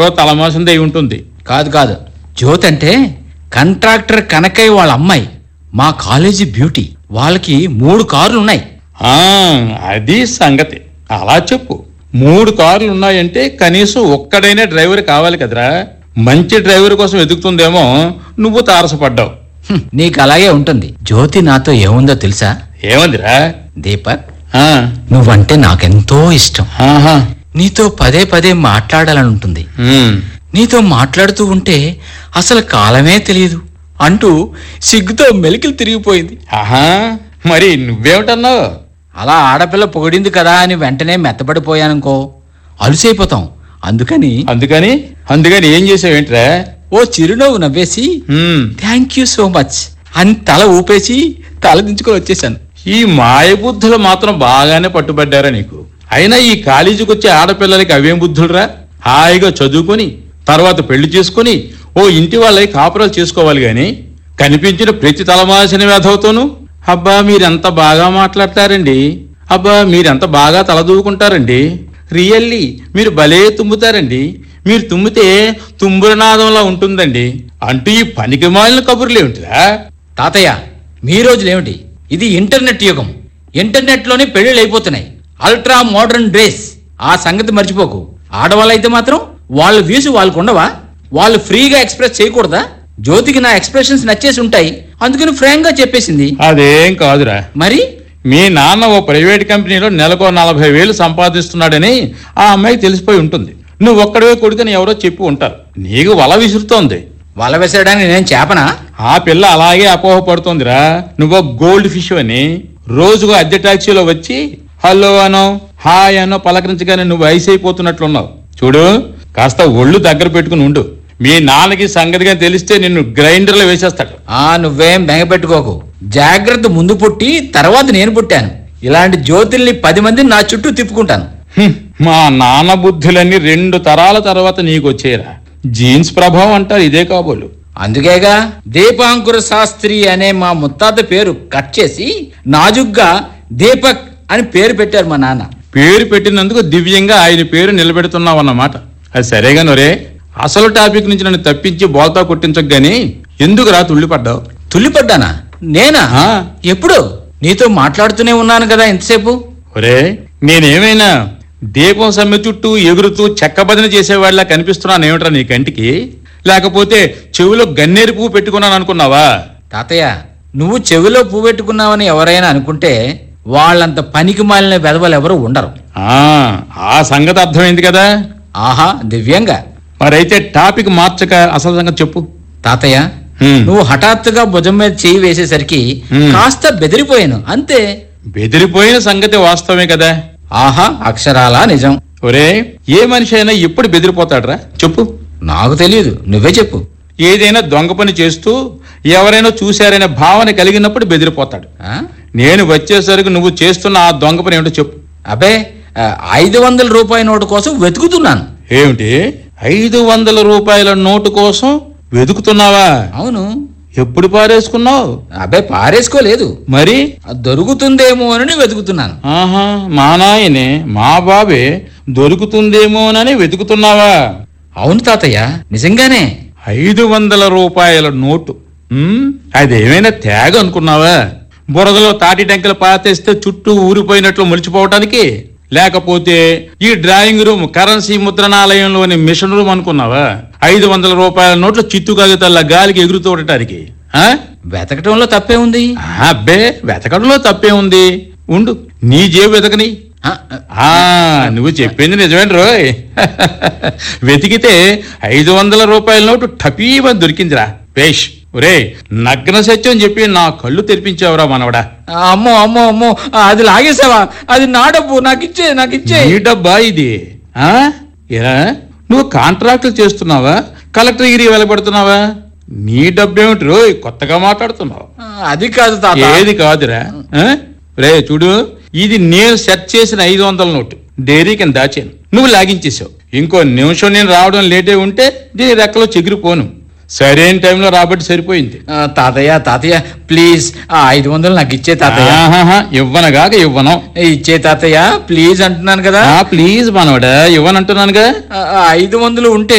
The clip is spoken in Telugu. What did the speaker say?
తలమాసిందే ఉంటుంది కాదు కాదు జ్యోతి అంటే కంట్రాక్టర్ కనకయ్య వాళ్ళ అమ్మాయి మా కాలేజీ బ్యూటీ వాళ్ళకి మూడు కార్లు ఉన్నాయి ఆ అది సంగతి అలా చెప్పు మూడు కార్లు ఉన్నాయంటే కనీసం ఒక్కడైనా డ్రైవర్ కావాలి కదరా మంచి డ్రైవర్ కోసం వెతుకుతుందేమో నువ్వు తారసపడ్డావు హ్మ్, నీకు అలాగే ఉంటుంది జ్యోతి నాతో ఏముందో తెలుసా ఏమందిరా దీపక్ ఆ, నువ్వంటే నాకెంతో ఇష్టం ఆహా, నీతో పదే పదే మాట్లాడాలని ఉంటుంది ఉమ్, నీతో మాట్లాడుతూ ఉంటే అసలు కాలమే తెలియదు అంటూ సిగ్గుతో మెలికలు తిరిగిపోయింది ఆహా మరి నువ్వేమిటన్నావు అలా ఆడపిల్ల పొగిడింది కదా అని వెంటనే మెత్తబడిపోయానుకో అలుసైపోతాం అందుకని అందుకని అందుకని ఏం చేసావేంట్రా ఓ చిరునవ్వు నవ్వేసి ఉమ్, థ్యాంక్ యూ సో మచ్ అని తల ఊపేసి తల దించుకొని వచ్చేసాను ఈ మాయబుద్ధులు మాత్రం బాగానే పట్టుబడ్డారా నీకు అయినా ఈ కాలేజీకి వచ్చే ఆడపిల్లలకి అవేం బుద్ధులురా హాయిగా చదువుకొని తర్వాత పెళ్లి చేసుకొని ఓ ఇంటి వాళ్ళకి కాపురాలు చేసుకోవాలి గాని కనిపించిన ప్రతి తలమాసిన వేధవుతోనూ అబ్బా మీరెంత బాగా మాట్లాడతారండి అబ్బా మీరెంత బాగా తలదూకుంటారండి రియల్లీ మీరు భలే తుమ్ముతారండి మీరు తుమ్మితే తుంబురనాదంలా ఉంటుందండి అంటూ ఈ పనికి మాలిన కబుర్లేమిటిరా తాతయ్య మీ రోజులేమిటి ఇది ఇంటర్నెట్ యుగం ఇంటర్నెట్లోనే పెళ్ళిళ్ళు అయిపోతున్నాయి అల్ట్రా మోడర్న్ డ్రెస్ ఆ సంగతి మర్చిపోకు ఆడవాళ్ళైతే మాత్రం వాళ్ళ వ్యూస్ వాళ్ళకు ఉండవా వాళ్ళు ఫ్రీగా ఎక్స్ప్రెస్ చేయకూడదా జ్యోతికి నా ఎక్స్ప్రెషన్స్ నచ్చేసి ఉంటాయి అందుకని ఫ్రాంక్ గా చెప్పేసింది అదేం కాదురా మరి మీ నాన్న ఓ ప్రైవేట్ కంపెనీలో నెలకో నలభై వేలు సంపాదిస్తున్నాడని ఆ అమ్మాయికి తెలిసిపోయి ఉంటుంది నువ్వు ఒక్కడవే కొడుకని ఎవరో చెప్పి ఉంటారు నీకు వల విసురుతోంది వల వేసేయడానికి నేను చేపనా ఆ పిల్ల అలాగే అపోహపడుతోందిరా నువ్వు గోల్డ్ ఫిష్ అని రోజుకు అద్దె టాక్సీలో వచ్చి హలో అనో హాయ్ అనో పలకరించగానే నువ్వు ఐస్ అయిపోతున్నట్లున్నావు చూడు కాస్త ఒళ్ళు దగ్గర పెట్టుకుని ఉండు మీ నాన్నకి సంగతిగా తెలిస్తే నిన్ను గ్రైండర్లో వేసేస్తాడు ఆ నువ్వేం బెంగపెట్టుకోకు జాగ్రత్త ముందు పుట్టి తర్వాత నేను పుట్టాను ఇలాంటి జ్యోతుల్ని పది మందిని నా చుట్టూ తిప్పుకుంటాను హ్మ్, మా నాన్న బుద్ధులన్నీ రెండు తరాల తర్వాత నీకు వచ్చేరా జీన్స్ ప్రభావం అంటారు ఇదే కాబోలు అందుకేగా దీపాంకుర శాస్త్రి అనే మా ముత్తాత పేరు కట్ చేసి నాజుగ్గా దీపక్ అని పేరు పెట్టారు మా నాన్న పేరు పెట్టినందుకు దివ్యంగా ఆయన పేరు నిలబెడుతున్నావు అన్నమాట అది సరేగా నొరే అసలు టాపిక్ నుంచి నన్ను తప్పించి బోల్తా కొట్టించకు గాని ఎందుకు రా తుళ్ళిపడ్డావు తుల్లిపడ్డానా నేనా ఆ. ఎప్పుడు నీతో మాట్లాడుతూనే ఉన్నాను కదా ఎంతసేపు ఒరే నేనేమైనా దీపం సమ్మె చుట్టూ ఎగురుతూ చెక్కబదిన చేసేవాళ్ళ కనిపిస్తున్నాను ఏమిట్రా నీ కంటికి లేకపోతే చెవిలో గన్నేరు పువ్వు పెట్టుకున్నాను అనుకున్నావా తాతయ్య నువ్వు చెవిలో పువ్వు పెట్టుకున్నావని ఎవరైనా అనుకుంటే వాళ్ళంత పనికి మాలిన వెధవలు ఎవరు ఉండరు ఆ ఆ సంగతి అర్థమైంది కదా ఆహా దివ్యంగా మరైతే టాపిక్ మార్చక అసలు సంగతి చెప్పు తాతయ్య హ్మ్. నువ్వు హఠాత్తుగా భుజం మీద చేయి వేసేసరికి హ్మ్. కాస్త బెదిరిపోయాను అంతే బెదిరిపోయిన సంగతి వాస్తవమే కదా ఆహా అక్షరాలా నిజం ఒరే ఏ మనిషి అయినా ఎప్పుడు బెదిరిపోతాడ్రా చెప్పు నాకు తెలియదు నువ్వే చెప్పు ఏదైనా దొంగ పని చేస్తూ ఎవరైనా చూశారనే భావన కలిగినప్పుడు బెదిరిపోతాడు ఆ? నేను వచ్చేసరికి నువ్వు చేస్తున్న ఆ దొంగ పని ఏమిటో చెప్పు అబే ఆ, ఐదు వందల రూపాయల నోటు కోసం వెతుకుతున్నాను ఏమిటి ఐదు వందల రూపాయల నోటు కోసం వెతుకుతున్నావా అవును ఎప్పుడు పారేసుకున్నావు అబే పారేసుకోలేదు మరి అది దొరుకుతుందేమో అని వెతుకుతున్నాను ఆహా మా నాయనే మా బాబే దొరుకుతుందేమోనని వెతుకుతున్నావా అవును తాతయ్య నిజంగానే ఐదు వందల రూపాయల నోటు ఉమ్, అదేమైనా తేగ అనుకున్నావా బురదలో తాటి టెంకలు పాతేస్తే చుట్టూ ఊరిపోయినట్లు ములిచిపోవటానికి లేకపోతే ఈ డ్రాయింగ్ రూమ్ కరెన్సీ ముద్రణాలయంలోని మిషన్ రూమ్ అనుకున్నావా ఐదు వందల రూపాయల నోట్లు చిత్తు కాగితాల గాలికి ఎగురుతూ ఉండటానికి ఆ? వెతకటంలో తప్పే ఉంది ఆ, అబ్బే వెతకడంలో తప్పే ఉంది ఉండు నీ జేబు వెతకని ఆ, ఆ నువ్వు చెప్పింది నిజమేంటి రోయ్ వెతికితే ఐదు వందల రూపాయల నోటు టపీమని దొరికిందిరా పేష్ ఒరే నగ్న సత్యం చెప్పి నా కళ్ళు తెరిపించావురా మనవడా అమ్మో అమ్మో అమ్మో అది లాగేసావా అది నా డబ్బు నాకు ఇచ్చే నాకు ఇచ్చే నీ డబ్బా ఇది ఆ ఏరా నువ్వు కాంట్రాక్టులు చేస్తున్నావా కలెక్టర్ గిరి వెలబడుతున్నావా నీ డబ్బేమిటి రోయ్ కొత్తగా మాట్లాడుతున్నావు ఆ, అది కాదు తాత ఏది కాదురా ఆ? రే చూడు ఇది నేను సెట్ చేసిన ఐదు వందల నోటు డైరీ కింద దాచాను నువ్వు లాగించేసావు ఇంకో నిమిషం నేను రావడం లేటే ఉంటే దీని రెక్కలో చెగిరిపోను సరైన టైంలో రాబట్టి సరిపోయింది ఆ, తాతయ్య తాతయ్య ప్లీజ్ ఆ ఐదు వందలు నాకు ఇచ్చే తాతయ్య ఆహాహా, ఇవ్వనగాక ఇవ్వను ఇచ్చే తాతయ్య ప్లీజ్ అంటున్నాను కదా ఆ, ప్లీజ్ మనవడా ఇవ్వనంటున్నానుగా ఆ, ఆ ఐదు వందలు ఉంటే